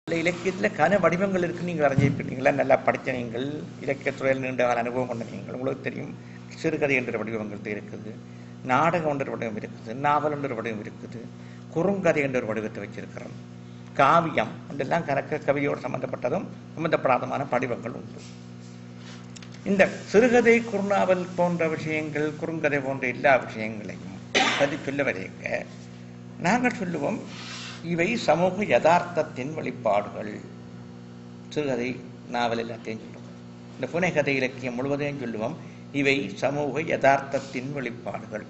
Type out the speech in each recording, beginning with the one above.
இல்லை இலக்கியத்தில் கன வடிவங்கள் இருக்குன்னு நீங்கள் அறிஞ்சிருப்பீங்களா நல்லா படித்த நீங்கள் இலக்கியத்துறையில் நீண்ட கால அனுபவம் கொண்ட நீங்கள் உங்களுக்கு தெரியும் சிறுகதை என்ற வடிவங்கள் இருக்குது நாடகம் என்ற வடிவம் இருக்குது நாவல் என்ற வடிவம் இருக்குது குறுங்கதை என்ற ஒரு வடிவத்தை வச்சிருக்கிறோம் காவியம் இதெல்லாம் கணக்க கவியோடு சம்பந்தப்பட்டதும் சம்பந்தப்படாதமான படிவங்கள் உண்டு இந்த சிறுகதை குறுநாவல் போன்ற விஷயங்கள் குறுங்கதை போன்ற எல்லா விஷயங்களையும் பற்றி சொல்ல வரைக்க நாங்கள் சொல்லுவோம் இவை சமூக யதார்த்தத்தின் வெளிப்பாடுகள் சிறுகதை நாவல் எல்லாத்தையும் சொல்லுவோம் இந்த புனைகதை இலக்கியம் முழுவதையும் சொல்லுவோம் இவை சமூக யதார்த்தத்தின் வெளிப்பாடுகள்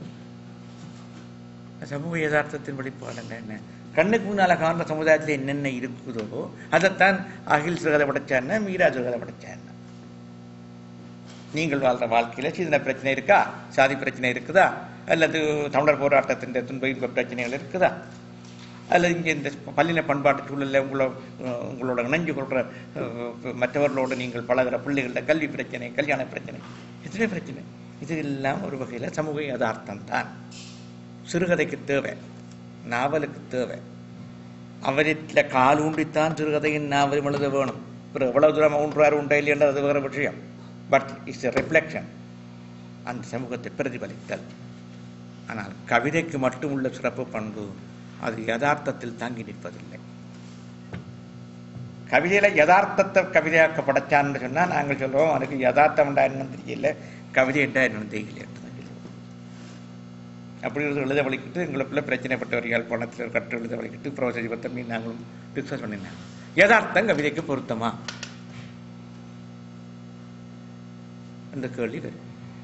சமூக யதார்த்தத்தின் வெளிப்பாடு என்ன கண்ணுக்கு முன்னால காண்ற சமுதாயத்தில் என்னென்ன இருக்குதோ அதைத்தான் அகில் சிறுகதை படைச்சான்னா மீரா சிறுகதை படைச்சான்னா நீங்கள் வாழ்ற வாழ்க்கையில சீதன பிரச்சனை இருக்கா சாதி பிரச்சனை இருக்குதா அல்லது தமிழர் போராட்டத்தின் துன்ப இன்ப பிரச்சனைகள் இருக்குதா அல்லது இங்கே இந்த பல்லின பண்பாட்டு சூழலில் உங்களோ உங்களோட இணைஞ்சு கொள்கிற அஹ், மற்றவர்களோடு நீங்கள் பழகுற பிள்ளைகள கல்வி பிரச்சனை கல்யாண பிரச்சனை எத்தனை பிரச்சனை இது எல்லாம் ஒரு வகையில் சமூக யதார்த்தம் தான் சிறுகதைக்கு தேவை நாவலுக்கு தேவை அவரில் கால் ஊண்டித்தான் சிறுகதையின் நாவலும் எழுத வேணும் பிறகு எவ்வளவு தூரம் ஊன்றார் உண்டா இல்லையென்றது அது வேறு விஷயம் பட் இட்ஸ் எ ரிஃப்ளெக்ஷன் அந்த சமூகத்தை பிரதிபலித்தல் ஆனால் கவிதைக்கு மட்டும் உள்ள சிறப்பு பண்பு அது யதார்த்தத்தில் தாங்கி நிற்பதில்லை கவிதையில யதார்த்தத்தை கவிதையாக்க படைச்சான்னு சொன்னா நாங்கள் சொல்றோம் அதுக்கு யதார்த்தம் என்னன்னு தெரியல கவிதை என்றா என்னன்னு தெரியல என்று தான் சொல்லுவோம். அப்படி ஒரு எழுத வலிக்கிட்டு எங்களுக்குள்ள பிரச்சனைப்பட்டவர்கள் பணத்தில் கற்று எழுத வலிக்கிட்டு ப்ரோசேஜ் பற்றி நாங்களும் டிஸ்கஸ் பண்ணினாங்க யதார்த்தம் கவிதைக்கு பொருத்தமா அந்த கேள்வி வரும்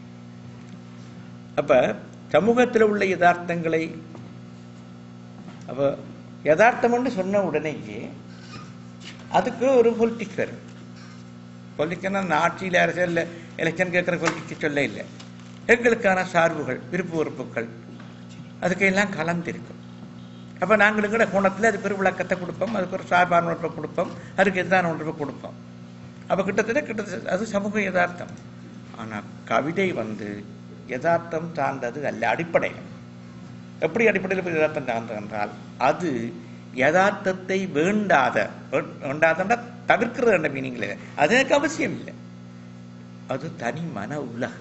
அப்ப சமூகத்தில் உள்ள யதார்த்தங்களை அப்ப யதார்த்தம்னு சொன்ன உடனேயே அதுக்கு ஒரு பொலிட்டிக்ஸ் வரும் பொலிட்டிக்ஸ்னா நான் ஆட்சியில் அரசியல் எலெக்ஷன் கேட்குற பொலிட்டிக்ஸ் சொல்ல இல்லை எங்களுக்கான சார்புகள் விருப்பு வெறுப்புகள் அதுக்கு எல்லாம் கலந்திருக்கும் அப்ப நாங்கள் எங்கட கோணத்தில் அதுக்கு ஒரு விளக்கத்தை கொடுப்போம் அதுக்கு ஒரு சார்பான உணர்வை கொடுப்போம் அதுக்கு எதிரான உணர்வை கொடுப்போம் அப்ப கிட்டத்தட்ட கிட்டத்தட்ட அது சமூக யதார்த்தம் ஆனா கவிதை வந்து யதார்த்தம் சார்ந்தது அல்ல அடிப்படையில் எப்படி அடிப்படையில் போய் யதார்த்தம் சார்ந்தது என்றால் அது யதார்த்தத்தை வேண்டாத வே- வேண்டாதண்டா தவிர்க்கிறது என்ற மீனிங்ல அது எனக்கு அவசியம் இல்லை அது தனி மன உலகு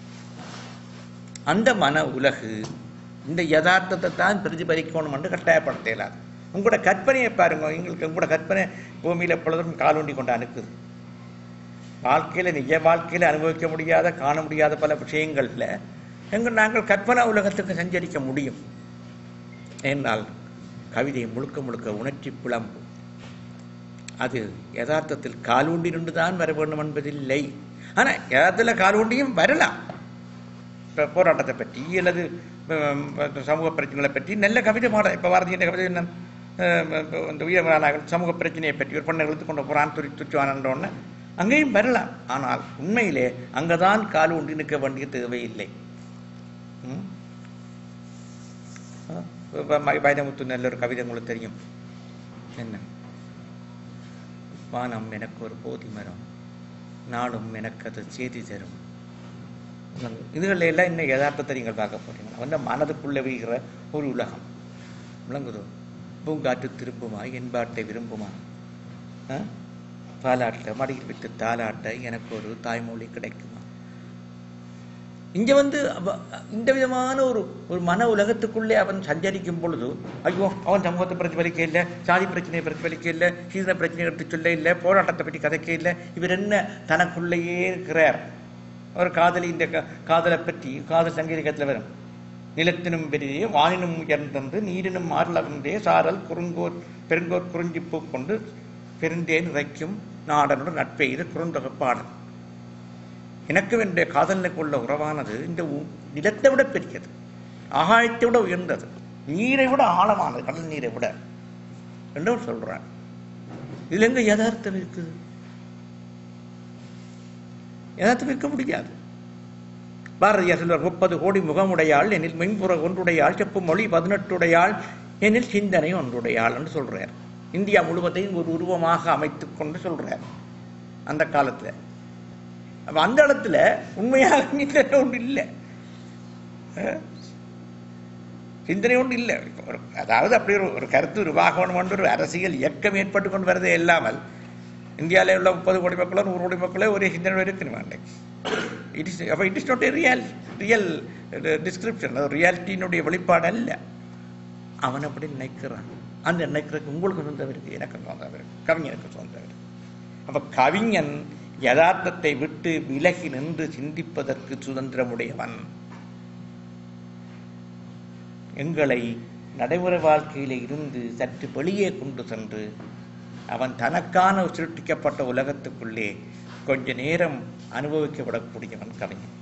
அந்த மன உலகு இந்த யதார்த்தத்தை தான் பிரதிபலிக்கணும் என்று கட்டாயப்படுத்த இயலாது உங்களோட கற்பனையை பாருங்க எங்களுக்கு உங்களோட கற்பனை பூமியில் எப்பொழுதும் காலூண்டி கொண்டு அனுப்புது வாழ்க்கையில நிஜ வாழ்க்கையில அனுபவிக்க முடியாத காண முடியாத பல விஷயங்கள்ல எங்க நாங்கள் கற்பனா உலகத்துக்கு சஞ்சரிக்க முடியும் என்னால் கவிதை முழுக்க முழுக்க உணர்ச்சி புலம்பு அது யதார்த்தத்தில் காலூண்டி நின்று தான் வர வேண்டும் என்பதில்லை ஆனா யதார்த்தத்தில் காலூண்டியும் வரலாம் இப்போ போராட்டத்தை பற்றி அல்லது உம், சமூக பிரச்சனைகளை பற்றி நல்ல கவிதை பாட இப்போ பாரதிய கவிதை என்ன அஹ், இப்ப இந்த உயர்மலாக சமூக பிரச்சனையை பற்றி ஒரு பெண்ணை இழுத்து கொண்டு போறான் துரி துச்சுவானன்றோன்னு அங்கேயும் வரலாம் ஆனால் உண்மையிலே அங்கதான் கால் ஊன்றி நிற்க வேண்டிய தேவையில்லை ம்? ஆ, இப்ப ம- வைரமுத்து நல்ல ஒரு கவிதை உங்களுக்கு தெரியும் என்ன வானம் எனக்கு ஒரு போதி மரம் நாளும் எனக்கு அது செய்தி தரும் இதுகளில் எல்லாம் இன்னும் யதார்த்தத்தை நீங்கள் பார்க்க போறீங்க அவன் மனதுக்குள்ளே வீகிற ஒரு உலகம் விளங்குதோ பூங்காற்று திரும்புமா என்பாட்டை விரும்புமா ஆ? பாலாட்ட மடியில் விட்டு தாலாட்ட எனக்கு ஒரு தாய்மொழி கிடைக்குமா இங்க வந்து அவ- இந்த விதமான ஒரு ஒரு மன உலகத்துக்குள்ளே அவன் சஞ்சரிக்கும் பொழுது ஐயோ அவன் சமூகத்தை பிரதிபலிக்க இல்லை சாதி பிரச்சனையை பிரதிபலிக்க இல்லை சீதன பிரச்சனை எடுத்து சொல்ல இல்லை போராட்டத்தை பற்றி கதைக்க இல்லை இவர் என்ன தனக்குள்ளேயே இருக்கிறார் ஒரு காதலி இந்த க- காதலை பற்றி காதல் சங்கீதத்தில் வரும் நிலத்தினும் பெரிய வானினும் உயர்ந்தன்று நீரினும் மாறலவன்றே சாரல் குறுங்கோர் பெருங்கோர் குறிஞ்சிப்பூ கொண்டு பெருந்தேன் இறைக்கும் நாடனுடன் நட்பை இது குறுந்தொகை பாடல் எனக்கும் என்னுடைய காதலனுக்கு உள்ள உறவானது இந்த உ- நிலத்தை விட பெரியது ஆகாயத்தை விட உயர்ந்தது நீரை விட ஆழமானது கடல் நீரை விட என்று அவர் சொல்றார் இதுல எங்க யதார்த்தம் இருக்குது யதார்த்தம் இருக்க முடியாது பாரதியார் சொல்வார் முப்பது கோடி முகமுடையாள் எனில் மென்புற ஒன்றுடையாள் செப்பு மொழி பதினெட்டுடையாள் எனில் சிந்தனை ஒன்றுடையாள் என்று சொல்றார் இந்தியா முழுவதையும் ஒரு உருவமாக அமைத்துக் கொண்டு சொல்றார் அந்த காலத்துல அப்ப அந்த இடத்துல உண்மையாக சிந்தனை ஒன்று இல்லை அஹ்? சிந்தனை ஒன்று இல்லை இப்ப ஒரு அதாவது அப்படி ஒரு ஒரு கருத்து உருவாகணும் என்ற ஒரு அரசியல் இயக்கம் ஏற்பட்டு கொண்டு வரதே இல்லாமல் இந்தியாவில் உள்ள முப்பது கோடி மக்களோ நூறு கோடி மக்களோ ஒரே சிந்தனை இருக்கணும் அன்னைக்கு இட் இஸ் அப்போ it is not a real real description அது ரியாலிட்டியினுடைய வெளிப்பாடு அல்ல அவன் அப்படி நினைக்கிறான் அந்த நினைக்கிறதுக்கு உங்களுக்கு சொந்தம் இருக்கு எனக்கு சொந்தம் இருக்கு கவிஞனுக்கு சொந்தம் இருக்கு அப்ப கவிஞன் யதார்த்தத்தை விட்டு விலகி நின்று சிந்திப்பதற்கு சுதந்திரமுடையவன் எங்களை நடைமுறை வாழ்க்கையில இருந்து சற்று வெளியே கொண்டு சென்று அவன் தனக்கான சிருஷ்டிக்கப்பட்ட உலகத்துக்குள்ளே கொஞ்ச நேரம் அனுபவிக்கப்படக்கூடியவன் கவிஞன்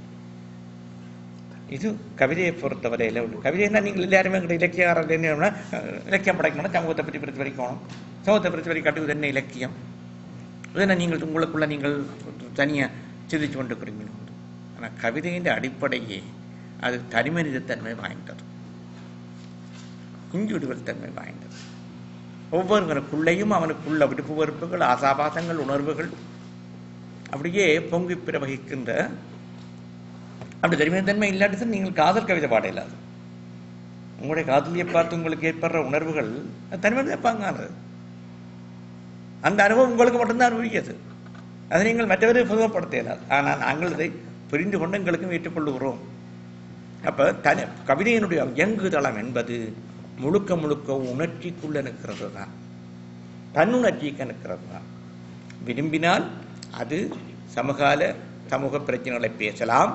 இது கவிதையை பொறுத்தவரையில் உள்ள கவிதைன்னா நீங்கள் எல்லாருமே எங்கிட்ட இலக்கியக்காரர் என்ன இலக்கியம் படைக்கணும்னா சமூகத்தை பற்றி பிரதிபலிக்கணும் சமூகத்தை பிரதிபலி காட்டுவது என்ன இலக்கியம் இதனை நீங்கள் உங்களுக்குள்ள நீங்கள் தனியாக சிந்திச்சு கொண்டு இருக்கிறீங்க ஆனால் கவிதையின் அடிப்படையே அது தனிமனிதத்தன்மை வாய்ந்தது இண்டிவிடுவல் தன்மை வாய்ந்தது ஒவ்வொருவனுக்குள்ளேயும் அவனுக்குள்ள விடுப்பு வெறுப்புகள் ஆசாபாசங்கள் உணர்வுகள் அப்படியே பொங்கி பிரவகிக்கின்ற அப்படி தனிமனிதன்மை இல்லாட்டி நீங்கள் காதல் கவிதை பாட இல்லாது உங்களுடைய காதலியை பார்த்து உங்களுக்கு ஏற்படுற உணர்வுகள் அது தனிமனித பாங்கானது அந்த அனுபவம் உங்களுக்கு மட்டும்தான் அனுபவிக்கிறது அதை நீங்கள் மற்றவரை பொதுமைப்படுத்த இயலாது ஆனால் நாங்கள் இதை புரிந்து கொண்டு எங்களுக்கும் ஏற்றுக்கொள்ளுகிறோம் அப்போ தனி கவிதையினுடைய இயங்குதளம் என்பது முழுக்க முழுக்க உணர்ச்சிக்குள்ள நிற்கிறது தான் தன்னுணர்ச்சிக்கு நிற்கிறது தான் விரும்பினால் அது சமகால சமூக பிரச்சனைகளை பேசலாம்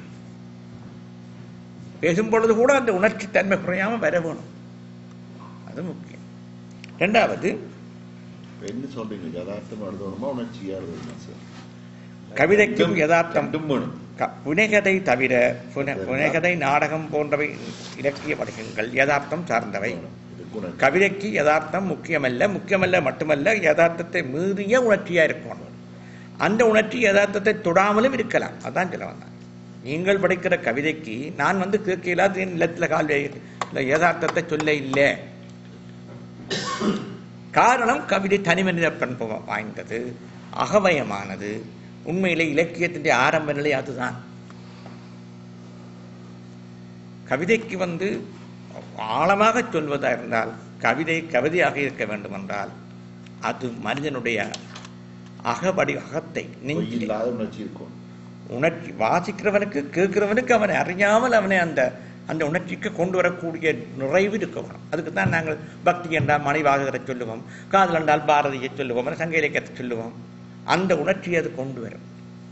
பேசும் பொழுது கூட அந்த உணர்ச்சி தன்மை குறையாம வர வேணும் அது முக்கியம் ரெண்டாவது இப்ப என்ன சொல்றீங்க யதார்த்தமா எழுதணுமா உணர்ச்சியா எழுதணுமா சார் கவிதைக்கும் யதார்த்தம் ரெண்டும் வேணும் க- புனைகதை தவிர புன- புனைகதை நாடகம் போன்றவை இலக்கிய வடிவங்கள் யதார்த்தம் சார்ந்தவை இதுக்கு உணர்ச்சி. கவிதைக்கு யதார்த்தம் முக்கியமல்ல முக்கியமல்ல மட்டுமல்ல யதார்த்தத்தை மீறிய உணர்ச்சியா இருக்கணும் அந்த உணர்ச்சி யதார்த்தத்தை தொடாமலும் இருக்கலாம் அதான் சொல்ல வந்தேன் நீங்கள் படிக்கிற கவிதைக்கு நான் வந்து கேட்கலாது என் இல்லத்தில் கால் வை- இல்ல, யதார்த்தத்தை சொல்ல இல்லை காரணம் கவிதை தனிமனித பண்பு வாய்ந்தது அகவயமானது உண்மையிலே இலக்கியத்தின் ஆரம்ப நிலை அதுதான் கவிதைக்கு வந்து ஆழமாக சொல்வதா இருந்தால் கவிதை கவிதையாக இருக்க வேண்டும் என்றால் அது மனிதனுடைய அகவடி அகத்தை பொய் நெஞ்சிலே இல்லாத உணர்ச்சி இருக்கும் உணர்ச்சி வாசிக்கிறவனுக்கு கேட்கிறவனுக்கு அவனை அறியாமல் அவனை அந்த அந்த உணர்ச்சிக்கு கொண்டு வரக்கூடிய நிறைவு இருக்க வேணும் அதுக்கு தான் நாங்கள் பக்தி என்றால் மணிவாகரை சொல்லுவோம் காதல் என்றால் பாரதியை சொல்லுவோம் சங்க இலக்கியத்தை சொல்லுவோம் அந்த உணர்ச்சியை அது கொண்டு வரும்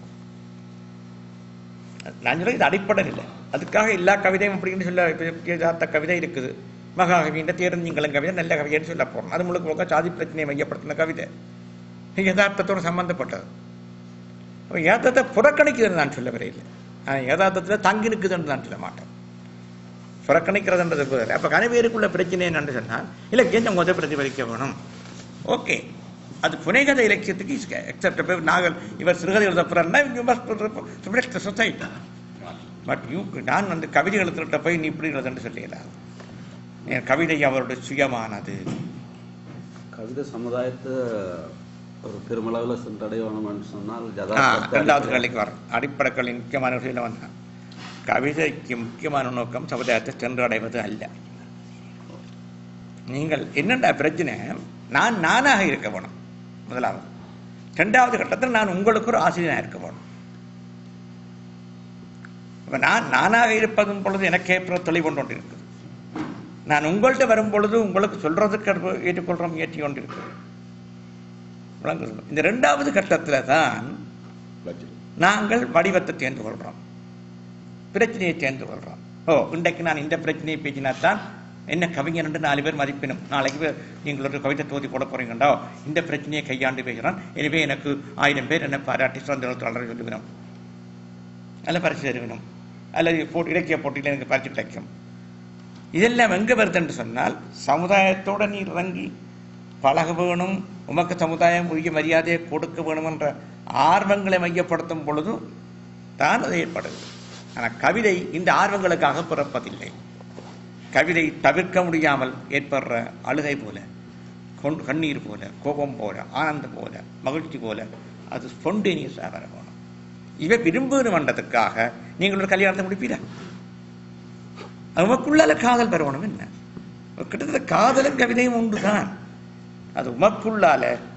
நான் சொல்ல இது அடிப்படை இல்லை அதுக்காக எல்லா கவிதையும் அப்படின்னு சொல்ல இப்ப யதார்த்த கவிதை இருக்குது மகாகவியின் தேர்ந்தீங்களும் கவிதை நல்ல கவிதைன்னு சொல்ல போறோம் அது முழுக்க முழுக்க சாதி பிரச்சனையை மையப்படுத்தின கவிதை யதார்த்தத்தோடு சம்பந்தப்பட்டது அப்ப யதார்த்தத்தை புறக்கணிக்குதுன்னு நான் சொல்ல வரையில்லை ஆனால் யதார்த்தத்தில் தங்கி நிற்குதுன்னு நான் சொல்ல மாட்டேன் புறக்கணிக்கிறதுன்றது வேறு அப்போ கனவேருக்குள்ள பிரச்சனை என்னன்னு சொன்னால் இலக்கியம் கொஞ்சம் பிரதிபலிக்க வேணும் ஓகே அது புனைகதை இலக்கியத்துக்கு இஸ் அக்செப்டபிள் நாங்கள் இவர் சிறுகதை எழுத போறாருன்னா you must society but you நான் வந்து கவிதை எழுத்துகிட்ட போய் நீ இப்படி எழுதுன்னு சொல்லிடலாம் என் கவிதை அவருடைய சுயமானது கவிதை சமுதாயத்தை ஒரு பெருமளவில் சென்றடையணும்னு சொன்னால் ஆ, யதார்த்தத்தை ரெண்டாவது அடிப்படை- வேலைக்கு வரும் அடிப்படைகளின் முக்கியமான விஷயம் வந்தான் கவிதைக்கு முக்கியமான நோக்கம் சமுதாயத்தை சென்றடைவது அல்ல நீங்கள் என்னென்ன பிரச்சனை நான் நானாக இருக்க வேணும் முதலாவது ரெண்டாவது கட்டத்தில் நான் உங்களுக்கு ஒரு ஆசிரியனாக இருக்க வேணும் இப்ப நான் நானாக இருப்பதும் பொழுது எனக்கு ஏற்பட தெளிவு கொண்டு இருக்குது நான் உங்கள்கிட்ட வரும் பொழுது உங்களுக்கு சொல்றதுக்கு ஏற்ப- ஏற்றுக்கொள்ற முயற்சி கொண்டு இருக்குது விளங்குது இந்த ரெண்டாவது கட்டத்தில் தான் லட்சம் நாங்கள் வடிவத்தை தேர்ந்து கொள்கிறோம் பிரச்சனையை தேர்ந்து கொள்கிறோம் ஓ இன்றைக்கு நான் இந்த பிரச்சனையை பேசினா தான் என்ன கவிஞர் என்று நாலு பேர் மதிப்பினும் நாளைக்கு பேர் நீங்கள் ஒரு கவிதை தொகுதி போட போறீங்கண்டோ இந்த பிரச்சனையை கையாண்டு பேசுகிறான் எனவே எனக்கு ஆயிரம் பேர் என்ன பாராட்டி சிறந்த எழுத்தாளர் சொல்லுவினோம் அல்ல பரிசு தருவினோம் அல்லது போட்டி இலக்கிய போட்டியில் எனக்கு பரிசு கிடைக்கும் இதெல்லாம் எங்கே வருதுன்னு சொன்னால் சமுதாயத்தோட நீ இறங்கி பழக வேணும் உமக்கு சமுதாயம் உரிய மரியாதையை கொடுக்க வேணும் என்ற ஆர்வங்களை மையப்படுத்தும் பொழுது தான் அது ஏற்படுது ஆனால் கவிதை இந்த ஆர்வங்களுக்காக பிறப்பதில்லை கவிதை தவிர்க்க முடியாமல் ஏற்படுற அழுகை போல கொண்டு கண்ணீர் போல கோபம் போல ஆனந்தம் போல மகிழ்ச்சி போல அது ஸ்பொண்டேனியஸாக வர வேணும் இவை விரும்புகிறன்றதுக்காக நீங்கள் ஒரு கல்யாணத்தை முடிப்பீரா உமக்குள்ளால காதல் பெறணும் என்ன கிட்டத்தட்ட காதலும் கவிதையும் உண்டு தான் அது உமக்குள்ளால